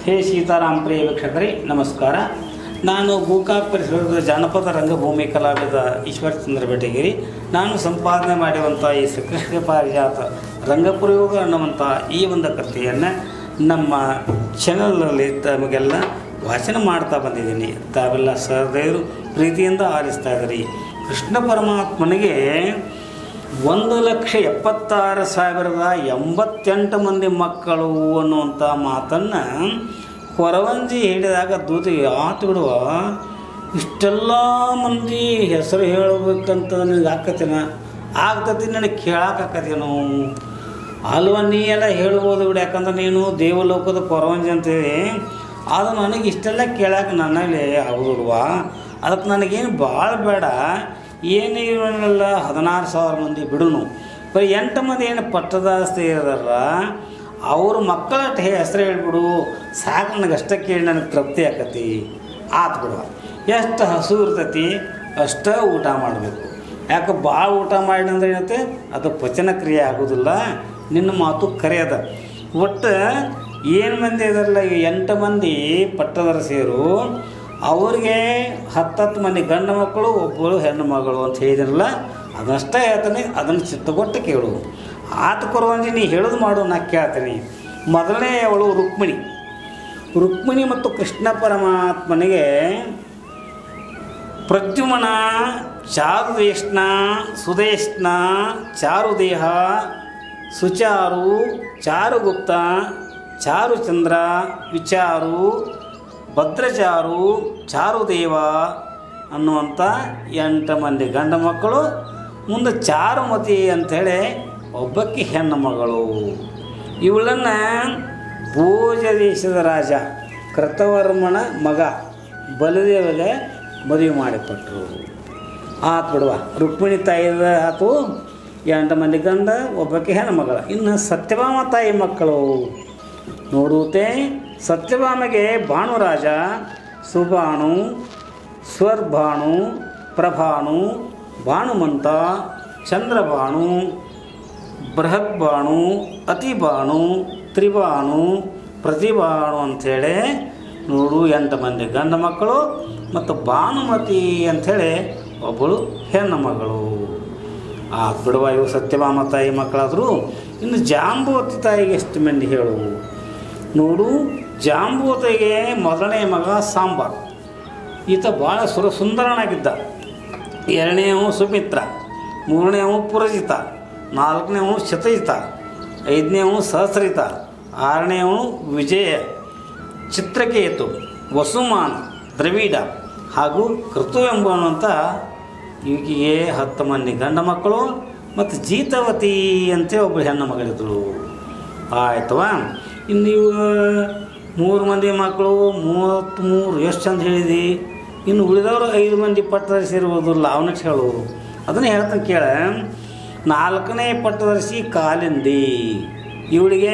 ಹೇ ಸೀತಾರಾಮ್ ಪ್ರಿಯ ವೀಕ್ಷಕರೇ ನಮಸ್ಕಾರ ನಾನು ಗೋಕಾಕ್ ಪರಿಸರದ ಜಾನಪದ ರಂಗಭೂಮಿ ಕಲಾವಿದ ಈಶ್ವರಚಂದ್ರ ಬೆಟಗಿರಿ ನಾನು ಸಂಪಾದನೆ ಮಾಡಿರುವಂಥ ಈ ಶ್ರೀಕೃಷ್ಣ ಪಾರಿಜಾತ ರಂಗಪ್ರಯೋಗ ಅನ್ನುವಂಥ ಈ ಒಂದು ಕಥೆಯನ್ನು ನಮ್ಮ ಚಾನಲ್ನಲ್ಲಿ ತಮಗೆಲ್ಲ ವಾಚನ ಮಾಡ್ತಾ ಬಂದಿದ್ದೀನಿ ತಾವೆಲ್ಲ ಸಹೃದಯರು ಪ್ರೀತಿಯಿಂದ ಆಲಿಸ್ತಾ ಇದ್ದೀರಿ ಕೃಷ್ಣ ಪರಮಾತ್ಮನಿಗೆ ಒಂದು ಲಕ್ಷ ಎಪ್ಪತ್ತಾರು ಸಾವಿರದ ಎಂಬತ್ತೆಂಟು ಮಂದಿ ಮಕ್ಕಳು ಅನ್ನುವಂಥ ಮಾತನ್ನು ಕೊರವಂಜಿ ಹೇಳಿದಾಗ ದೂತಿ ಆತು ಬಿಡುವ ಇಷ್ಟೆಲ್ಲ ಮಂದಿ ಹೆಸರು ಹೇಳಬೇಕಂತ ನನಗೆ ಆಕತಿನ ಆಗ್ತತಿ ನನಗೆ ಕೇಳಾಕತ್ತೇನು ಅಲ್ವ ನೀ ಎಲ್ಲ ಹೇಳ್ಬೋದು ಬಿಡು ಯಾಕಂದ್ರೆ ನೀನು ದೇವಲೋಕದ ಕೊರವಂಜಿ ಅಂತೇಳಿ ಅದು ನನಗೆ ಇಷ್ಟೆಲ್ಲ ಕೇಳಕ್ಕೆ ನನ್ನಲ್ಲಿ ಆಗೋದಿಲ್ವಾ ಅದಕ್ಕೆ ನನಗೇನು ಭಾಳ ಬೇಡ ಏನು ಇವನ್ನೆಲ್ಲ ಹದಿನಾರು ಸಾವಿರ ಮಂದಿ ಬಿಡುನು ಬರೀ ಎಂಟು ಮಂದಿ ಏನು ಪಟ್ಟದಾಸ್ತಿ ಇದಾರಲ್ಲ ಅವ್ರ ಮಕ್ಕಳ ಹೆಸರು ಹೇಳ್ಬಿಡು ಸಾಕು ನನಗೆ ಅಷ್ಟೇ ಕೇಳಿ ನನಗೆ ತೃಪ್ತಿ ಆಕತಿ ಆತು ಬಿಡುವ ಎಷ್ಟು ಹಸು ಇರ್ತೈತಿ ಅಷ್ಟೇ ಊಟ ಮಾಡಬೇಕು ಯಾಕೆ ಭಾಳ ಊಟ ಮಾಡಿ ಅಂದ್ರೆ ಏನತ್ತೆ ಅದು ಪಚನ ಕ್ರಿಯೆ ಆಗೋದಿಲ್ಲ ನಿನ್ನ ಮಾತು ಕರೆ ಅದ ಒಟ್ಟು ಏನು ಮಂದಿ ಇದಾರಲ್ಲ ಈ ಎಂಟು ಮಂದಿ ಪಟ್ಟದರ ಸೇರು ಅವ್ರಿಗೆ ಹತ್ತತ್ತು ಮಂದಿ ಗಂಡು ಮಕ್ಕಳು ಒಬ್ಬಳು ಹೆಣ್ಣು ಮಗಳು ಅಂತ ಹೇಳಿದ್ರಲ್ಲ ಅದಷ್ಟೇ ಹೇಳ್ತಾನೆ ಅದನ್ನು ಚಿತ್ತಗೊಟ್ಟು ಕೇಳು ಆತ ಕೊರುವಂಜಿ ನೀ ಹೇಳೋದು ಮಾಡು ನಾ ಕೇಳ್ತೀನಿ ಮೊದಲನೇ ಅವಳು ರುಕ್ಮಿಣಿ ರುಕ್ಮಿಣಿ ಮತ್ತು ಕೃಷ್ಣ ಪರಮಾತ್ಮನಿಗೆ ಪ್ರದ್ಯುಮನ ಚಾರುದೇಶ್ನ ಸುದೇಶ್ನ ಚಾರುದೇಹ ಸುಚಾರು ಚಾರುಗುಪ್ತ ಚಾರುಚಂದ್ರ ವಿಚಾರು ಭದ್ರಚಾರು ಚಾರುದೇವ ಅನ್ನುವಂಥ ಎಂಟು ಮಂದಿ ಗಂಡ ಮಕ್ಕಳು ಮುಂದೆ ಚಾರುಮತಿ ಅಂಥೇಳಿ ಒಬ್ಬಕ್ಕೆ ಹೆಣ್ಣು ಮಗಳು ಇವಳನ್ನು ಭೋಜ ದೇಶದ ರಾಜ ಕೃತವರ್ಮನ ಮಗ ಬಲದೇವಗೆ ಮದುವೆ ಮಾಡಿಕೊಟ್ರು ಆತು ಬಿಡುವ ರುಕ್ಮಿಣಿ ತಾಯಿದ ಆತು ಎಂಟು ಮಂದಿ ಗಂಡ ಒಬ್ಬಕ್ಕೆ ಹೆಣ್ಣು ಮಗಳ ಇನ್ನು ಸತ್ಯಭಾಮ ತಾಯಿ ಮಕ್ಕಳು ನೋಡುತ್ತೆ ಸತ್ಯಭಾಮೆಗೆ ಭಾನುರಾಜ ಸುಬಾಣು ಸ್ವರ್ಭಾಣು ಪ್ರಭಾಣು ಭಾನುಮಂತ ಚಂದ್ರಭಾಣು ಬೃಹದ್ಬಾಣು ಅತಿಬಾಣು ತ್ರಿಬಾಣು ಪ್ರತಿಬಾಣು ಅಂಥೇಳಿ ನೋಡು ಎಂಟು ಮಂದಿ ಗಂಡ ಮಕ್ಕಳು ಮತ್ತು ಭಾನುಮತಿ ಅಂಥೇಳಿ ಒಬ್ಬಳು ಹೆಣ್ಣು ಮಗಳು ಆ ಬಿಡುವ ಇವು ಸತ್ಯಭಾಮ ತಾಯಿ ಮಕ್ಕಳಾದರೂ ಇನ್ನು ಜಾಂಬುವತಿ ತಾಯಿಗೆ ಎಷ್ಟು ಮಂದಿ ಹೇಳು ನೋಡು ಜಾಂಬುವತಿಗೆ ಮೊದಲನೇ ಮಗ ಸಾಂಬ ಈತ ಭಾಳ ಸುರ ಸುಂದರನಾಗಿದ್ದ ಎರಡನೇವು ಸುಮಿತ್ರ ಮೂರನೇವು ಪುರಜಿತ ನಾಲ್ಕನೇವು ಶತಯಿತ ಐದನೇವು ಸಹಸ್ರಿತ ಆರನೇವು ವಿಜಯ ಚಿತ್ರಕೇತು ವಸುಮಾನ ದ್ರವಿಡ ಹಾಗೂ ಕೃತು ಎಂಬುವಂಥ ಈಕೆಗೆ ಹತ್ತು ಮಂದಿ ಗಂಡ ಮಕ್ಕಳು ಮತ್ತು ಜೀತವತಿ ಅಂತ ಒಬ್ಬಳು ಹೆಣ್ಣು ಮಗಳಿದ್ದಳು ಆಯ್ತವಾ ಇನ್ನು ಇವು ಮೂರು ಮಂದಿ ಮಕ್ಕಳು ಮೂವತ್ತ್ಮೂರು ಎಷ್ಟು ಚಂದ ಹೇಳಿದಿ ಇನ್ನು ಉಳಿದವರು ಐದು ಮಂದಿ ಪಟ್ಟದರ್ಸಿರ್ಬೋದು ಲಾವಣಕ್ಕೆ ಹೇಳು ಅದನ್ನು ಹೇಳ್ತಾನೆ ಕೇಳ ನಾಲ್ಕನೇ ಪಟ್ಟದರ್ಶಿ ಕಾಲಿಂದಿ ಇವಳಿಗೆ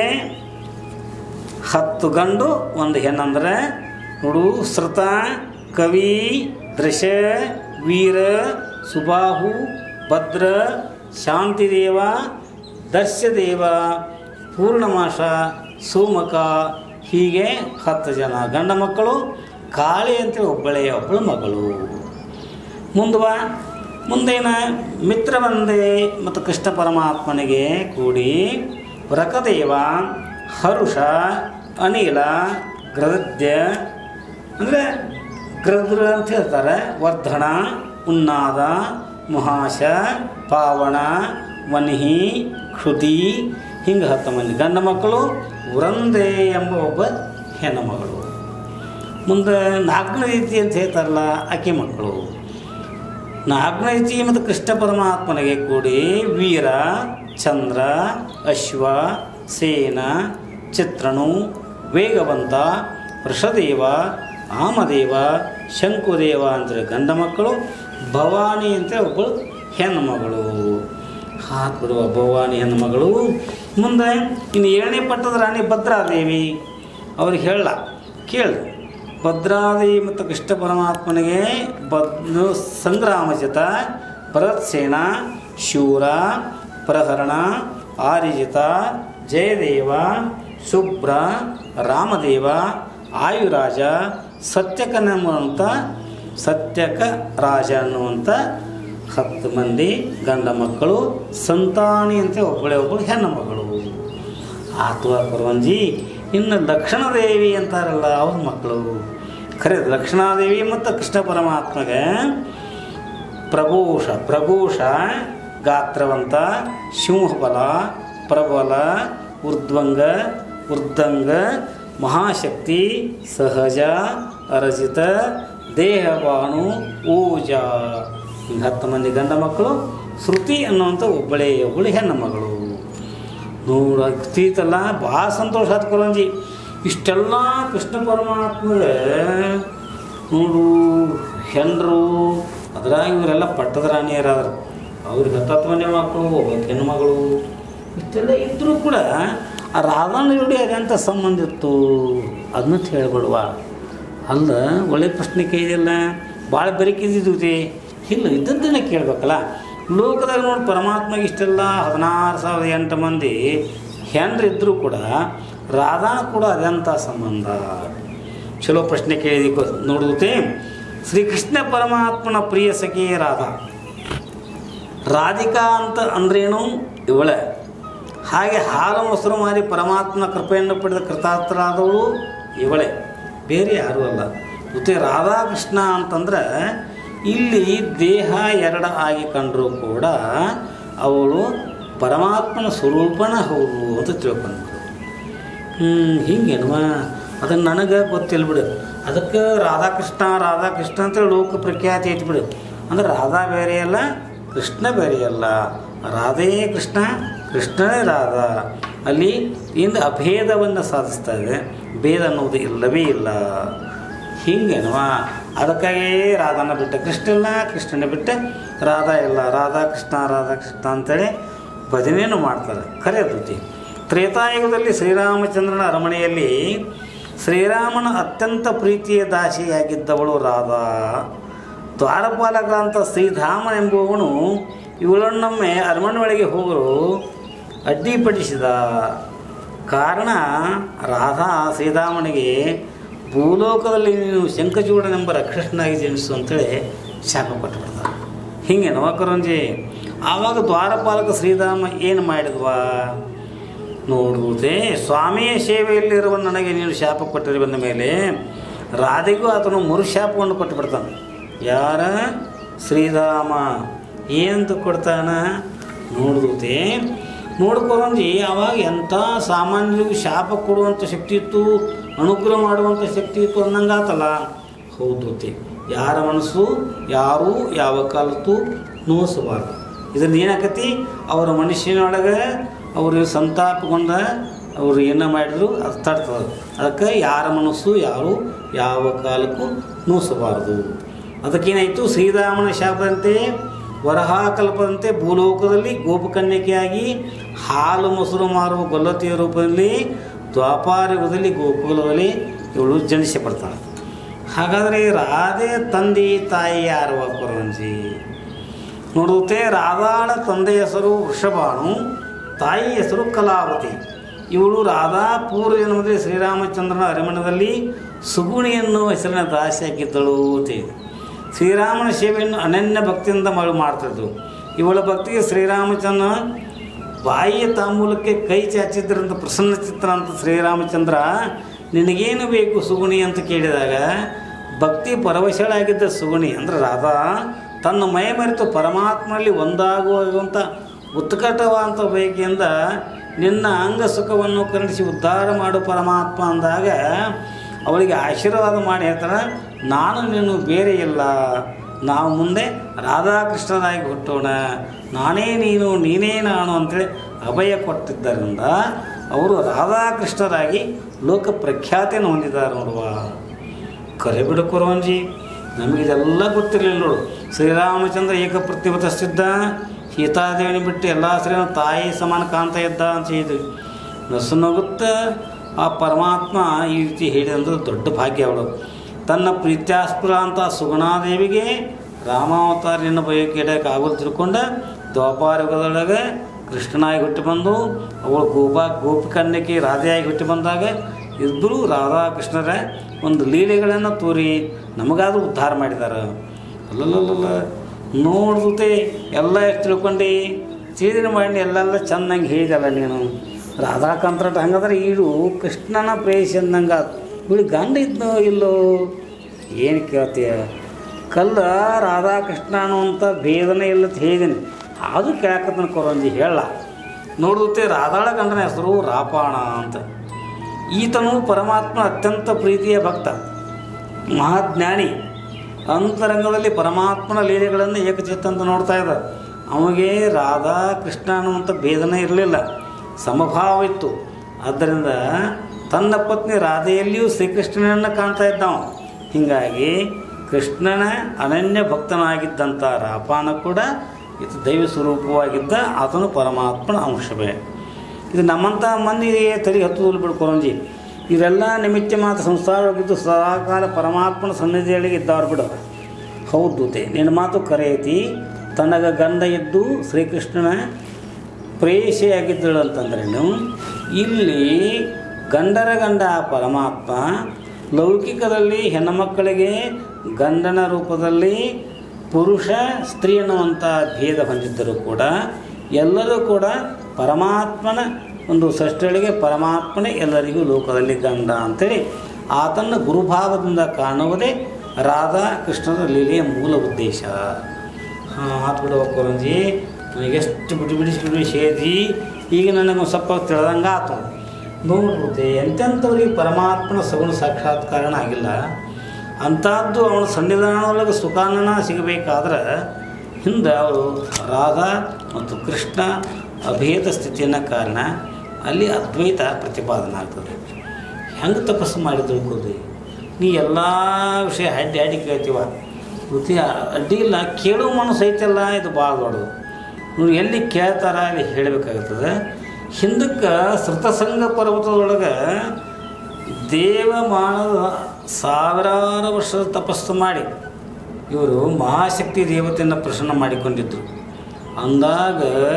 ಹತ್ತು ಗಂಡು ಒಂದು ಹೆಣ್ಣಂದ್ರೆ ನೋಡು ಸೃತ ಕವಿ ದೃಶ ವೀರ ಸುಬಾಹು ಭದ್ರ ಶಾಂತಿದೇವ ದರ್ಶದೇವ ಪೂರ್ಣಮಾಸ ಸೋಮಕ ಹೀಗೆ ಹತ್ತು ಜನ ಗಂಡ ಮಕ್ಕಳು ಕಾಳಿ ಅಂತೇಳಿ ಒಬ್ಬಳೇ ಒಬ್ಬಳು ಮಗಳು ಮುಂದುವ ಮುಂದೇನ ಮಿತ್ರವಂದೆ ಮತ್ತು ಕೃಷ್ಣ ಪರಮಾತ್ಮನಿಗೆ ಕೂಡಿ ವ್ರಕದೇವ ಹರುಷ ಅನಿಲ ಗ್ರದ್ಯ ಅಂದರೆ ಗ್ರದ್ರ ಅಂತ ಹೇಳ್ತಾರೆ ವರ್ಧನ ಉನ್ನಾದ ಮುಹಾಶ ಪಾವಣ ವನ್ಹಿ ಕ್ಷುದಿ ಹಿಂಗೆ ಹತ್ತು ಮಂದಿ ಗಂಡ ಮಕ್ಕಳು ವೃಂದೆ ಎಂಬ ಒಬ್ಬ ಹೆಣ್ಣು ಮಗಳು ಮುಂದೆ ನಾಲ್ಕನೇ ರೀತಿ ಅಂತ ಹೇಳ್ತಾರಲ್ಲ ಆಕೆ ಮಕ್ಕಳು ನಾಲ್ಕನೇ ರೀತಿ ಮತ್ತು ಕೃಷ್ಣ ಪರಮಾತ್ಮನಿಗೆ ಕೂಡಿ ವೀರ ಚಂದ್ರ ಅಶ್ವ ಸೇನ ಚಿತ್ರನು ವೇಗವಂತ ವೃಷದೇವ ಆಮದೇವ ಶಂಕುದೇವ ಅಂತೇಳಿ ಗಂಡ ಮಕ್ಕಳು ಭವಾನಿ ಅಂತೇಳಿ ಒಬ್ಬಳು ಹೆಣ್ಣು ಮಗಳು ಹಾಕ್ಬಿಡುವ ಭವಾನಿ ಹೆಣ್ಣು ಮಗಳು ಮುಂದೆ ಇನ್ನು ಏಳನೇ ಪಟ್ಟದ ರಾಣಿ ಭದ್ರಾದೇವಿ ಅವ್ರಿಗೆ ಹೇಳ ಕೇಳು ಭದ್ರಾದೇವಿ ಮತ್ತು ಕೃಷ್ಣ ಪರಮಾತ್ಮನಿಗೆ ಬದ್ನು ಸಂಗ್ರಾಮಜಿತ ಭರತ್ಸೇನ ಶೂರ ಪ್ರಹರಣ ಆರಿಜಿತ ಜಯದೇವ ಶುಭ್ರ ರಾಮದೇವ ಆಯುರಾಜ ಸತ್ಯಕನ ಅನ್ನುವಂಥ ಸತ್ಯಕ ರಾಜ ಅನ್ನುವಂಥ ಹತ್ತು ಮಂದಿ ಗಂಡ ಮಕ್ಕಳು ಸಂತಾನಿ ಅಂತ ಒಬ್ಬಳೆ ಒಬ್ಬಳು ಹೆಣ್ಣು ಮಗಳು ಆತ್ವ ಪರವಂಜಿ ಇನ್ನು ಲಕ್ಷಣದೇವಿ ಅಂತಾರಲ್ಲ ಅವ್ರ ಮಕ್ಕಳು ಖರೆ ಲಕ್ಷಣಾದೇವಿ ಮತ್ತು ಕೃಷ್ಣ ಪರಮಾತ್ಮಗೆ ಪ್ರಭೂಷ ಪ್ರಭೂಷ ಗಾತ್ರವಂತ ಸಿಂಹಬಲ ಪ್ರಬಲ ಊರ್ಧ್ವಂಗ ಉರ್ದಂಗ ಮಹಾಶಕ್ತಿ ಸಹಜ ಅರಜಿತ ದೇಹಬಾಣು ಊಜ ಹಿಂಗೆ ಹತ್ತು ಮಂದಿ ಗಂಡ ಮಕ್ಕಳು ಶ್ರುತಿ ಅನ್ನುವಂಥ ಒಬ್ಬಳೇ ಒಬ್ಬಳು ಹೆಣ್ಣು ಮಗಳು ನೋಡ ಆಗ್ತೈತಲ್ಲ ಭಾಳ ಸಂತೋಷ ಆಯ್ತು ಕೊರಂಜಿ ಇಷ್ಟೆಲ್ಲ ಕೃಷ್ಣ ಪರಮಾತ್ಮಗೆ ನೋಡು ಹೆಂಡ್ರು ಅದ್ರಾಗ ಇವರೆಲ್ಲ ಪಟ್ಟದ ರಾಣಿಯರಾದ್ರು ಅವ್ರಿಗೆ ಹತ್ತತ್ತು ಮಂದಿ ಮಕ್ಕಳು ಒಬ್ಬ ಹೆಣ್ಣು ಮಗಳು ಇಷ್ಟೆಲ್ಲ ಇದ್ದರೂ ಕೂಡ ಆ ರಾಧಾನ ಜೋಡಿ ಅದೆಂಥ ಸಂಬಂಧ ಇತ್ತು ಅದನ್ನ ಹೇಳ್ಬಿಡುವ ಅಲ್ಲ ಒಳ್ಳೆ ಪ್ರಶ್ನೆ ಕೇಳಿದಿಲ್ಲ ಭಾಳ ಬೆರಕಿದ್ದಿದ್ವಿ ಇಲ್ಲ ಇದ್ದದ್ದನ್ನೇ ಕೇಳ್ಬೇಕಲ್ಲ ಲೋಕದಾಗ ನೋಡಿ ಪರಮಾತ್ಮಗೆ ಇಷ್ಟೆಲ್ಲ ಹದಿನಾರು ಸಾವಿರದ ಎಂಟು ಮಂದಿ ಹೆಂಡ್ರಿದ್ದರೂ ಕೂಡ ರಾಧಾನ ಕೂಡ ಅದೆಂಥ ಸಂಬಂಧ ಚಲೋ ಪ್ರಶ್ನೆ ಕೇಳಿದಿ ನೋಡುತ್ತೆ ಶ್ರೀಕೃಷ್ಣ ಪರಮಾತ್ಮನ ಪ್ರಿಯ ಸಖಿ ರಾಧಾ ರಾಧಿಕಾ ಅಂತ ಅಂದ್ರೇನು ಇವಳೆ ಹಾಗೆ ಹಾಲು ಮೊಸರು ಮಾರಿ ಪರಮಾತ್ಮನ ಕೃಪೆಯನ್ನು ಪಡೆದ ಕೃತಾರ್ಥರಾದವಳು ಇವಳೆ ಬೇರೆ ಯಾರೂ ಅಲ್ಲ ಮತ್ತು ರಾಧಾಕೃಷ್ಣ ಅಂತಂದ್ರೆ ಇಲ್ಲಿ ದೇಹ ಎರಡು ಆಗಿ ಕಂಡರೂ ಕೂಡ ಅವಳು ಪರಮಾತ್ಮನ ಸ್ವರೂಪನ ಹೌದು ಅಂತ ತಿಳ್ಕೊಂಡ್ರು ಹ್ಞೂ ಹಿಂಗೇನುವ ಅದನ್ನು ನನಗೆ ಗೊತ್ತಿಲ್ಲ ಬಿಡು ಅದಕ್ಕೆ ರಾಧಾಕೃಷ್ಣ ರಾಧಾಕೃಷ್ಣ ಅಂತ ಲೋಕ ಪ್ರಖ್ಯಾತಿ ಐತಿ ಬಿಡು ಅಂದ್ರೆ ರಾಧಾ ಬೇರೆ ಅಲ್ಲ ಕೃಷ್ಣ ಬೇರೆ ಅಲ್ಲ ರಾಧೇ ಕೃಷ್ಣ ಕೃಷ್ಣನೇ ರಾಧಾ ಅಲ್ಲಿ ಇಂದು ಅಭೇದವನ್ನು ಸಾಧಿಸ್ತಾ ಇದೆ ಭೇದ ಅನ್ನೋದು ಇಲ್ಲವೇ ಇಲ್ಲ ಹಿಂಗೇನುವ ಅದಕ್ಕಾಗಿ ರಾಧಾನ ಬಿಟ್ಟ ಕೃಷ್ಣ ಇಲ್ಲ ಕೃಷ್ಣನ ಬಿಟ್ಟ ರಾಧಾ ಇಲ್ಲ ರಾಧಾ ಕೃಷ್ಣ ರಾಧಾ ಕೃಷ್ಣ ಅಂತೇಳಿ ಭಜನೆಯನ್ನು ಮಾಡ್ತಾರೆ ಖರೆ ರುಚಿ ತ್ರೇತಾಯುಗದಲ್ಲಿ ಶ್ರೀರಾಮಚಂದ್ರನ ಅರಮನೆಯಲ್ಲಿ ಶ್ರೀರಾಮನ ಅತ್ಯಂತ ಪ್ರೀತಿಯ ದಾಸಿಯಾಗಿದ್ದವಳು ರಾಧಾ ದ್ವಾರಪಾಲಕರಂತ ಶ್ರೀಧಾಮನೆಂಬುವವನು ಇವಳನ್ನೊಮ್ಮೆ ಅರಮನೆ ಒಳಗೆ ಹೋಗಲು ಅಡ್ಡಿಪಡಿಸಿದ ಕಾರಣ ರಾಧಾ ಶ್ರೀರಾಮನಿಗೆ ಭೂಲೋಕದಲ್ಲಿ ನೀನು ಶಂಖಚೂಡನೆಂಬ ರಾಕ್ಷಸನಾಗಿ ಜನಿಸು ಅಂತೇಳಿ ಶಾಪ ಕೊಟ್ಟುಬಿಡ್ತಾರೆ ಹಿಂಗೆ ನವಕರಂಜಿ ಆವಾಗ ದ್ವಾರಪಾಲಕ ಶ್ರೀರಾಮ ಏನು ಮಾಡಿದ್ವಾ ನೋಡುವುದೇ ಸ್ವಾಮಿಯ ಸೇವೆಯಲ್ಲಿರುವ ನನಗೆ ನೀನು ಶಾಪ ಕೊಟ್ಟಿರಿ ಬಂದ ಮೇಲೆ ರಾಧೆಗೂ ಆತನು ಮರು ಶಾಪವನ್ನು ಕೊಟ್ಟು ಬಿಡ್ತಾನೆ ಯಾರ ಶ್ರೀರಾಮ ಏನಂತ ಕೊಡ್ತಾನ ನೋಡುತ್ತೆ ನೋಡ್ಕೊರಂಜಿ ಅವಾಗ ಎಂಥ ಸಾಮಾನ್ಯರಿಗೂ ಶಾಪ ಕೊಡುವಂಥ ಶಕ್ತಿ ಇತ್ತು ಅನುಗ್ರಹ ಮಾಡುವಂಥ ಶಕ್ತಿ ಇತ್ತು ಅನ್ನಂಗಾತಲ್ಲ ಹೌದು ತೆ. ಯಾರ ಮನಸ್ಸು ಯಾರೂ ಯಾವ ಕಾಲಕ್ಕೂ ನೋಯಿಸಬಾರ್ದು ಇದನ್ನು ಏನಾಕತಿ ಅವರ ಮನುಷ್ಯನೊಳಗೆ ಅವರು ಸಂತಾಪಗೊಂಡ ಅವರು ಏನೋ ಮಾಡಿದ್ರು ಅದು ತಡ್ತದೆ ಅದಕ್ಕೆ ಯಾರ ಮನಸ್ಸು ಯಾರು ಯಾವ ಕಾಲಕ್ಕೂ ನೋಯಿಸಬಾರ್ದು ಅದಕ್ಕೇನಾಯಿತು ಶ್ರೀರಾಮನ ಶಾಪದಂತೆ ವರಹಾಕಲ್ಪದಂತೆ ಭೂಲೋಕದಲ್ಲಿ ಗೋಪಕನ್ಯಕೆಯಾಗಿ ಹಾಲು ಮೊಸರು ಮಾರುವ ಗೊಲ್ಲತಿಯ ರೂಪದಲ್ಲಿ ದ್ವಾಪಾರಯುಗದಲ್ಲಿ ಗೋಕುಲದಲ್ಲಿ ಇವಳು ಜನಿಸಿ ಬರ್ತಾಳೆ ಹಾಗಾದರೆ ರಾಧೆ ತಂದೆ ತಾಯಿ ಯಾರುವ ಕೊರಂಜಿ ನೋಡುತ್ತೆ ರಾಧಾಳ ತಂದೆಯ ಹೆಸರು ವೃಷಭಾನು ತಾಯಿ ಹೆಸರು ಕಲಾವತಿ ಇವಳು ರಾಧಾ ಪೂರ್ವ ಜನ್ಮದಲ್ಲಿ ಶ್ರೀರಾಮಚಂದ್ರನ ಅರಮಣದಲ್ಲಿ ಸುಗುಣಿ ಎನ್ನುವ ಹೆಸರಿನ ದಾಸಿಯಾಗಿದ್ದಳು ಅಂತ ಇದೆ ಶ್ರೀರಾಮನ ಸೇವೆಯನ್ನು ಅನನ್ಯ ಭಕ್ತಿಯಿಂದ ಮಗಳು ಮಾಡ್ತಿದ್ರು ಇವಳ ಭಕ್ತಿಗೆ ಶ್ರೀರಾಮಚಂದ್ರ ಬಾಯಿಯ ತಾಂಬೂಲಕ್ಕೆ ಕೈ ಚಾಚಿದ್ರಂತ ಪ್ರಸನ್ನ ಚಿತ್ರ ಅಂತ ಶ್ರೀರಾಮಚಂದ್ರ ನಿನಗೇನು ಬೇಕು ಸುಗುಣಿ ಅಂತ ಕೇಳಿದಾಗ ಭಕ್ತಿ ಪರವಶಳಾಗಿದ್ದ ಸುಗುಣಿ ಅಂದರೆ ರಾಧಾ ತನ್ನ ಮೈ ಮರೆತು ಪರಮಾತ್ಮನಲ್ಲಿ ಒಂದಾಗುವಂಥ ಉತ್ಕಟವಾದಂಥ ಬಯಕೆಯಿಂದ ನಿನ್ನ ಅಂಗ ಸುಖವನ್ನು ಕರುಣಿಸಿ ಉದ್ಧಾರ ಮಾಡು ಪರಮಾತ್ಮ ಅಂದಾಗ ಅವಳಿಗೆ ಆಶೀರ್ವಾದ ಮಾಡಿ ಹೇಳ್ತಾರೆ ನಾನು ನೀನು ಬೇರೆ ಇಲ್ಲ ನಾವು ಮುಂದೆ ರಾಧಾಕೃಷ್ಣರಾಗಿ ಹುಟ್ಟೋಣ ನಾನೇ ನೀನು ನೀನೇ ನಾನು ಅಂತೇಳಿ ಅಭಯ ಕೊಟ್ಟಿದ್ದರಿಂದ ಅವರು ರಾಧಾಕೃಷ್ಣರಾಗಿ ಲೋಕ ಪ್ರಖ್ಯಾತಿಯನ್ನು ಹೊಂದಿದ್ದಾರೆ ನೋಡುವ ಕರೆ ಬಿಡು ಕುರುವಂಜಿ ನಮಗಿದೆಲ್ಲ ಗೊತ್ತಿರಲಿಲ್ಲ ನೋಡು ಶ್ರೀರಾಮಚಂದ್ರ ಏಕ ಪ್ರತಿಭತ ಸಿದ್ಧ ಸೀತಾದೇವಿನ ಬಿಟ್ಟು ಎಲ್ಲ ಶ್ರೀನ ತಾಯಿ ಸಮಾನ ಕಾಣ್ತಾ ಇದ್ದ ಅಂತ ಹೇಳಿದ್ವಿ ನಸುನಗುತ್ತ ಆ ಪರಮಾತ್ಮ ಈ ರೀತಿ ಹೇಳಿದಂದ್ರೆ ದೊಡ್ಡ ಭಾಗ್ಯ ಅವಳು ತನ್ನ ಪ್ರೀತ್ಯಾಸ್ಪುರ ಅಂತ ಸುಗುಣಾದೇವಿಗೆ ರಾಮಾವತಾರ ನಿನ್ನ ಬಯಕೆಡಕ್ಕೆ ಆಗೋದು ತಿಳ್ಕೊಂಡ ದ್ವಾಪಾರಯುಗದೊಳಗೆ ಕೃಷ್ಣನಾಗಿ ಹುಟ್ಟಿ ಬಂದು ಅವಳು ಗೋಪಾ ಗೋಪಿಕನ್ಯಕ್ಕೆ ರಾಧೆಯಾಗಿ ಹುಟ್ಟಿ ಬಂದಾಗ ಇಬ್ಬರು ರಾಧಾಕೃಷ್ಣರ ಒಂದು ಲೀಲೆಗಳನ್ನು ತೋರಿ ನಮಗಾದ್ರೂ ಉದ್ಧಾರ ಮಾಡಿದ್ದಾರೆ ಅಲ್ಲಲ್ಲಲ್ಲ ನೋಡ್ದುತೆ ಎಲ್ಲ ಎಷ್ಟು ತಿಳ್ಕೊಂಡು ತಿಳಿದಿನ ಮಾಡಿ ಎಲ್ಲೆಲ್ಲ ಚೆನ್ನಾಗಿ ಹೇಳಿದಲ್ಲ ನೀನು ರಾಧಾಕಾಂತರಟ ಹಂಗಂದ್ರೆ ಈಡು ಕೃಷ್ಣನ ಪ್ರೇಯಸಿ ಅಂದಂಗೆ ಇವಳು ಗಂಡ ಇದ್ನೋ ಇಲ್ಲೋ ಏನು ಕೇಳ್ತೀಯ ಕಲ್ಲ ರಾಧಾಕೃಷ್ಣ ಅನ್ನುವಂಥ ಭೇದನೆ ಇಲ್ಲ ಅಂತ ಹೇಳಿದ್ದೀನಿ ಅದು ಕೇಳಕತ್ತನ ಕೊರಂಜಿ ಹೇಳ ನೋಡುತ್ತೆ ರಾಧಾಳ ಗಂಡನ ಹೆಸರು ರಾಪಾಣ ಅಂತ ಈತನು ಪರಮಾತ್ಮ ಅತ್ಯಂತ ಪ್ರೀತಿಯ ಭಕ್ತ ಮಹಾಜ್ಞಾನಿ ಅಂತರಂಗದಲ್ಲಿ ಪರಮಾತ್ಮನ ಲೀಲೆಗಳನ್ನು ಏಕಚಿತ್ತ ಅಂತ ನೋಡ್ತಾ ಇದ್ದ ಅವನಿಗೆ ರಾಧಾ ಕೃಷ್ಣ ಅನ್ನುವಂಥ ಭೇದನೆ ಇರಲಿಲ್ಲ ಸಮಭಾವ ಇತ್ತು ಆದ್ದರಿಂದ ತನ್ನ ಪತ್ನಿ ರಾಧೆಯಲ್ಲಿಯೂ ಶ್ರೀಕೃಷ್ಣನನ್ನು ಕಾಣ್ತಾ ಇದ್ದವ ಹೀಗಾಗಿ ಕೃಷ್ಣನ ಅನನ್ಯ ಭಕ್ತನಾಗಿದ್ದಂಥ ರಾಪಾನ ಕೂಡ ಇದು ದೈವ ಸ್ವರೂಪವಾಗಿದ್ದ ಆತನು ಪರಮಾತ್ಮನ ಅಂಶವೇ ಇದು ನಮ್ಮಂಥ ಮಂದಿಗೆ ತಲೆ ಹತ್ತುದಲು ಬಿಡ್ಕೊರಂಜಿ ಇವರೆಲ್ಲ ನಿಮಿತ್ತ ಮಾತ್ರ ಸಂಸಾರವಾಗಿದ್ದು ಸದಾಕಾಲ ಪರಮಾತ್ಮನ ಸನ್ನಿಧಿಯೊಳಗೆ ಇದ್ದವ್ರು ಬಿಡು ಹೌದು ದೂತೆ ನಿನ್ನ ಮಾತು ಕರೆ ಐತಿ ತನಗ ಗಂಡ ಇದ್ದು ಶ್ರೀಕೃಷ್ಣನ ಪ್ರೇಯಸಿಯಾಗಿದ್ದಳು ಅಂತಂದ್ರೇನು ಇಲ್ಲಿ ಗಂಡರ ಗಂಡ ಪರಮಾತ್ಮ ಲೌಕಿಕದಲ್ಲಿ ಹೆಣ್ಣುಮಕ್ಕಳಿಗೆ ಗಂಡನ ರೂಪದಲ್ಲಿ ಪುರುಷ ಸ್ತ್ರೀ ಅನ್ನುವಂಥ ಭೇದ ಹೊಂದಿದ್ದರೂ ಕೂಡ ಎಲ್ಲರೂ ಕೂಡ ಪರಮಾತ್ಮನ ಒಂದು ಸೃಷ್ಟಿಯೊಳಗೆ ಪರಮಾತ್ಮನೇ ಎಲ್ಲರಿಗೂ ಲೋಕದಲ್ಲಿ ಗಂಡ ಅಂತೇಳಿ ಆತನ ಗುರುಭಾವದಿಂದ ಕಾಣುವುದೇ ರಾಧಾ ಕೃಷ್ಣರ ಲೀಲೆಯ ಮೂಲ ಉದ್ದೇಶ ಹಾಂ ಆತು ಬಿಡುವ ಕೊರಂಜಿ ನನಗೆ ಎಷ್ಟು ಬಿಟ್ಟು ಬಿಡಿಸಿ ಬಿಡಿಸಿ ಹೇಳಿ ಈಗ ನನಗೆ ಸ್ವಲ್ಪ ತಿಳಿದಂಗೆ ಆತು ನೋಡ್ಬಿಡುತ್ತೆ ಎಂತೆಂಥವ್ರಿಗೆ ಪರಮಾತ್ಮನ ಸಗುಣ ಸಾಕ್ಷಾತ್ಕಾರಣ ಆಗಿಲ್ಲ ಅಂಥದ್ದು ಅವನ ಸನ್ನಿಧಾನದೊಳಗೆ ಸುಖಾನನ ಸಿಗಬೇಕಾದ್ರೆ ಹಿಂದೆ ಅವರು ರಾಧಾ ಮತ್ತು ಕೃಷ್ಣ ಅಭೇದ ಸ್ಥಿತಿಯನ್ನು ಕಾರಣ ಅಲ್ಲಿ ಅದ್ವೈತ ಪ್ರತಿಪಾದನೆ ಆಗ್ತದೆ ಹೆಂಗೆ ತಪಸ್ಸು ಮಾಡಿ ತಿಳ್ಕೊಳ್ರಿ ನೀ ಎಲ್ಲ ವಿಷಯ ಅಡ್ಡಿ ಅಡ್ಡಿ ಕೇಳ್ತೀವ ವೃತ್ತಿ ಅಡ್ಡಿ ಇಲ್ಲ ಕೇಳುವ ಮನಸ್ಸು ಐತಲ್ಲ ಇದು ಭಾಳ ದೊಡ್ಡದು ನೀವು ಎಲ್ಲಿ ಕೇಳ್ತಾರ ಅಲ್ಲಿ ಹೇಳಬೇಕಾಗ್ತದೆ ಹಿಂದಕ್ಕೆ ಸೃತಸಂಗ ಪರ್ವತದೊಳಗೆ ದೇವಮಾನದ ಸಾವಿರಾರು ವರ್ಷದ ತಪಸ್ಸು ಮಾಡಿ ಇವರು ಮಹಾಶಕ್ತಿ ದೇವತೆಯನ್ನು ಪ್ರಸನ್ನ ಮಾಡಿಕೊಂಡಿದ್ದರು ಅಂದಾಗ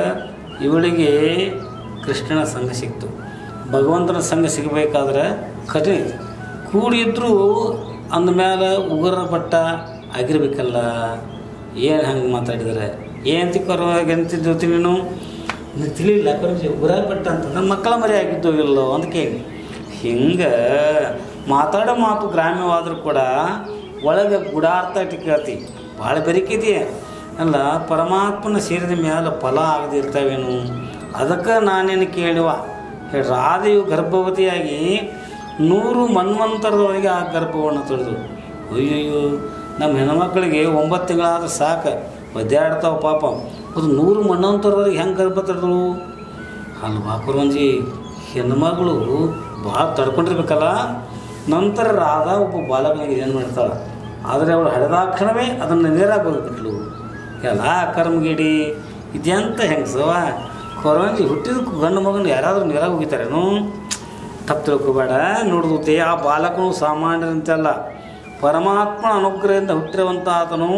ಇವಳಿಗೆ ಕೃಷ್ಣನ ಸಂಘ ಸಿಕ್ತು ಭಗವಂತನ ಸಂಘ ಸಿಗಬೇಕಾದ್ರೆ ಕಠಿಣ ಐತಿ ಕೂಡಿದ್ರು ಅಂದಮೇಲೆ ಉಗುರ ಬಟ್ಟ ಆಗಿರ್ಬೇಕಲ್ಲ ಏನು ಹಂಗೆ ಮಾತಾಡಿದರೆ ಏನು ತಿಕ್ಕರೋ ಎಂತಿದ್ದು ನೀನು ನನಗೆ ತಿಳಿಲಿಲ್ಲ ಕರಂಜಿ ಉಗುರ ಬಟ್ಟ ಅಂತಂದ್ರೆ ಮಕ್ಕಳ ಮರಿ ಆಗಿದ್ದು ಇಲ್ಲೋ ಅಂತ ಕೇಳಿ ಹಿಂಗೆ ಮಾತಾಡೋ ಮಾತು ಗ್ರಾಮ್ಯವಾದರೂ ಕೂಡ ಒಳಗೆ ಗುಡಾರ್ಥ ಇಟ್ಟು ಕೇಳ್ತಿ ಭಾಳ ಬೆರಕಿದೆಯೇ ಅಲ್ಲ ಪರಮಾತ್ಮನ ಸೇರಿದ ಮೇಲೆ ಫಲ ಆಗದೆ ಇರ್ತಾವೇನು ಅದಕ್ಕೆ ನಾನೇನು ಕೇಳುವ ಹೇಳಿ ರಾಧೆಯು ಗರ್ಭವತಿಯಾಗಿ ನೂರು ಮನ್ವಂತರದೊಳಗೆ ಆ ಗರ್ಭವನ್ನು ತೊಳೆದು ಅಯ್ಯಯ್ಯೋ ನಮ್ಮ ಹೆಣ್ಮಕ್ಳಿಗೆ ಒಂಬತ್ತು ತಿಂಗಳಾದ್ರೆ ಸಾಕು ಒದ್ದಾಡ್ತಾವೆ ಪಾಪ ಅದು ನೂರು ಮಣ್ಣಂತರದವರೆಗೆ ಹೆಂಗೆ ಗರ್ಭ ತಡೆದಳು ಅಲ್ವಾ ಕುರಂಜಿ ಹೆಣ್ಮಗಳು ಭಾಳ ತಡ್ಕೊಂಡಿರ್ಬೇಕಲ್ಲ ನಂತರ ರಾಧಾ ಒಬ್ಬ ಬಾಲಕನಿಗೆ ಏನು ಮಾಡ್ತಾಳೆ ಆದರೆ ಅವಳು ಹಡೆದಾಕ್ಷಣವೇ ಅದನ್ನು ನೀರಾಗಿ ಹೋಗ್ಬಿಟ್ಲು ಎಲ್ಲ ಕರ್ಮಗೀಡಿ ಇದೆಂತ ಹೆಂಗಸವ ಕೊರಂಜಿ ಹುಟ್ಟಿದ ಗಂಡು ಮಗನ ಯಾರಾದರೂ ನೀರಾಗಿ ಹೋಗಿತಾರೇನು ತಪ್ಪು ತಿಳ್ಕೊಬೇಡ ನೋಡಿದುತ್ತೆ ಆ ಬಾಲಕನು ಸಾಮಾನ್ಯರಂತೆಲ್ಲ ಪರಮಾತ್ಮನ ಅನುಗ್ರಹದಿಂದ ಹುಟ್ಟಿರುವಂಥ ಆತನು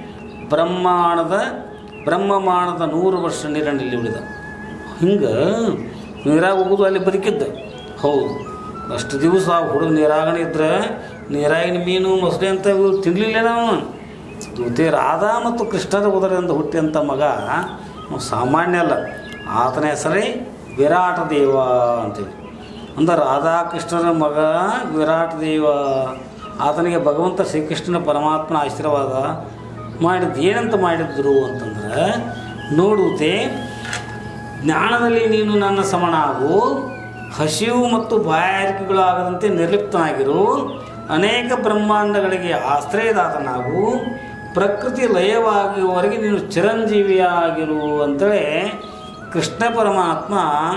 ಬ್ರಹ್ಮಾಂಡದ ಬ್ರಹ್ಮಮಾಣದ ನೂರು ವರ್ಷ ನೀರಿನಲ್ಲಿ ಉಳಿದ ಹಿಂಗೆ ನೀರಾಗ ಹೋಗೋದು ಅಲ್ಲಿ ಬದುಕಿದ್ದ ಹೌದು ಅಷ್ಟು ದಿವಸ ಆ ಹುಡುಗ ನೀರಾಗಣ ಇದ್ರೆ ನೀರಾಗಿನ ಮೀನು ಮೊಸಳೆ ಅಂತ ಇವು ತಿನ್ನಲಿಲ್ಲ ನಾವು ಮತ್ತೆ ರಾಧಾ ಮತ್ತು ಕೃಷ್ಣರ ಉದರದಿಂದ ಹುಟ್ಟಿದಂಥ ಮಗ ಅವ್ನು ಸಾಮಾನ್ಯ ಅಲ್ಲ ಆತನ ಹೆಸರೇ ವಿರಾಟ ದೇವ ಅಂತೇಳಿ ಅಂದ್ರೆ ರಾಧಾಕೃಷ್ಣರ ಮಗ ವಿರಾಟ ದೇವ ಆತನಿಗೆ ಭಗವಂತ ಶ್ರೀಕೃಷ್ಣನ ಪರಮಾತ್ಮನ ಆಶೀರ್ವಾದ ಮಾಡಿದ್ದು ಏನಂತ ಮಾಡಿದ್ರು ಅಂತಂದ್ರೆ ನೋಡುತ್ತೆ ಜ್ಞಾನದಲ್ಲಿ ನೀನು ನನ್ನ ಸಮನಾಗು ಹಸಿವು ಮತ್ತು ಬಾಯಾರಿಕೆಗಳು ಆಗದಂತೆ ನಿರ್ಲಿಪ್ತನಾಗಿರು ಅನೇಕ ಬ್ರಹ್ಮಾಂಡಗಳಿಗೆ ಆಶ್ರಯದಾತನಾಗು ಪ್ರಕೃತಿ ಲಯವಾಗುವವರೆಗೆ ನೀನು ಚಿರಂಜೀವಿಯಾಗಿರು ಅಂತೇಳಿ ಕೃಷ್ಣ ಪರಮಾತ್ಮ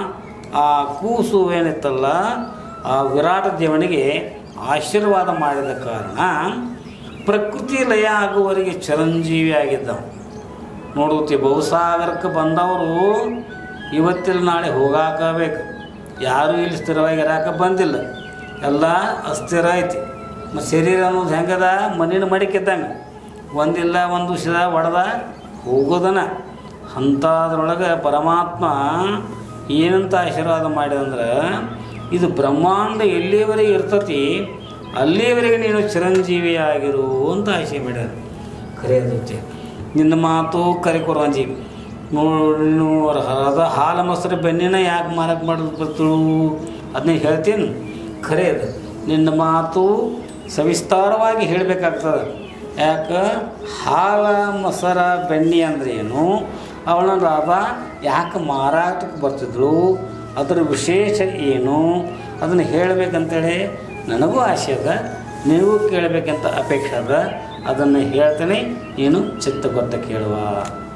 ಆ ಕೂಸು ಏನಿತ್ತಲ್ಲ ಆ ವಿರಾಟ ದೇವನಿಗೆ ಆಶೀರ್ವಾದ ಮಾಡಿದ ಕಾರಣ ಪ್ರಕೃತಿ ಲಯ ಆಗುವವರೆಗೆ ಚಿರಂಜೀವಿಯಾಗಿದ್ದ ನೋಡುತ್ತಿ ಬಹುಸಾಗರಕ್ಕೆ ಬಂದವರು ಇವತ್ತಿಲ್ಲ ನಾಳೆ ಹೋಗಾಕಬೇಕು ಯಾರೂ ಇಲ್ಲಿ ಸ್ಥಿರವಾಗಿ ಇರಾಕ ಬಂದಿಲ್ಲ ಎಲ್ಲ ಅಸ್ಥಿರ ಐತಿ ಮತ್ತು ಶರೀರ ಅನ್ನೋದು ಹೆಂಗದ ಮಣ್ಣಿನ ಮಡಿಕಿದ್ದಂಗೆ ಒಂದಿಲ್ಲ ಒಂದು ದಿವಸದ ಒಡೆದ ಹೋಗೋದನ ಅಂಥದ್ರೊಳಗೆ ಪರಮಾತ್ಮ ಏನಂತ ಆಶೀರ್ವಾದ ಮಾಡಿದಂದ್ರೆ ಇದು ಬ್ರಹ್ಮಾಂಡ ಎಲ್ಲಿಯವರೆಗೆ ಇರ್ತತಿ ಅಲ್ಲಿಯವರೆಗೆ ನೀನು ಚಿರಂಜೀವಿಯಾಗಿರು ಅಂತ ಆಶೆ ಮಾಡ್ಯಾರ ಖರೆ ಅದಕ್ಕೆ ನಿನ್ನ ಮಾತು ಕರೆ ಕೊಡುವಂಜಿ ನೋಡು ನೀನು ಅದ ಹಾಲು ಮೊಸರು ಬೆನ್ನಿನ ಯಾಕೆ ಮಾರಕ್ಕೆ ಮಾಡೋದು ಬರ್ತಳು ಅದನ್ನ ಹೇಳ್ತೀನಿ ಖರೆ ಅದು ನಿನ್ನ ಮಾತು ಸವಿಸ್ತಾರವಾಗಿ ಹೇಳಬೇಕಾಗ್ತದೆ ಯಾಕೆ ಹಾಲ ಮೊಸರ ಬೆಣ್ಣೆ ಅಂದ್ರೆ ಏನು ಅವಳ ರಾಧ ಯಾಕೆ ಮಾರಾಟಕ್ಕೆ ಬರ್ತಿದ್ಳು ಅದರ ವಿಶೇಷ ಏನು ಅದನ್ನು ಹೇಳಬೇಕಂತೇಳಿ ನನಗೂ ಆಸೆ ಅದ ನಿನಗೂ ಕೇಳಬೇಕಂತ ಅಪೇಕ್ಷೆ ಅದ ಅದನ್ನು ಹೇಳ್ತೇನೆ ನೀನು ಚಿತ್ತ ಗೊತ್ತ ಕೇಳುವ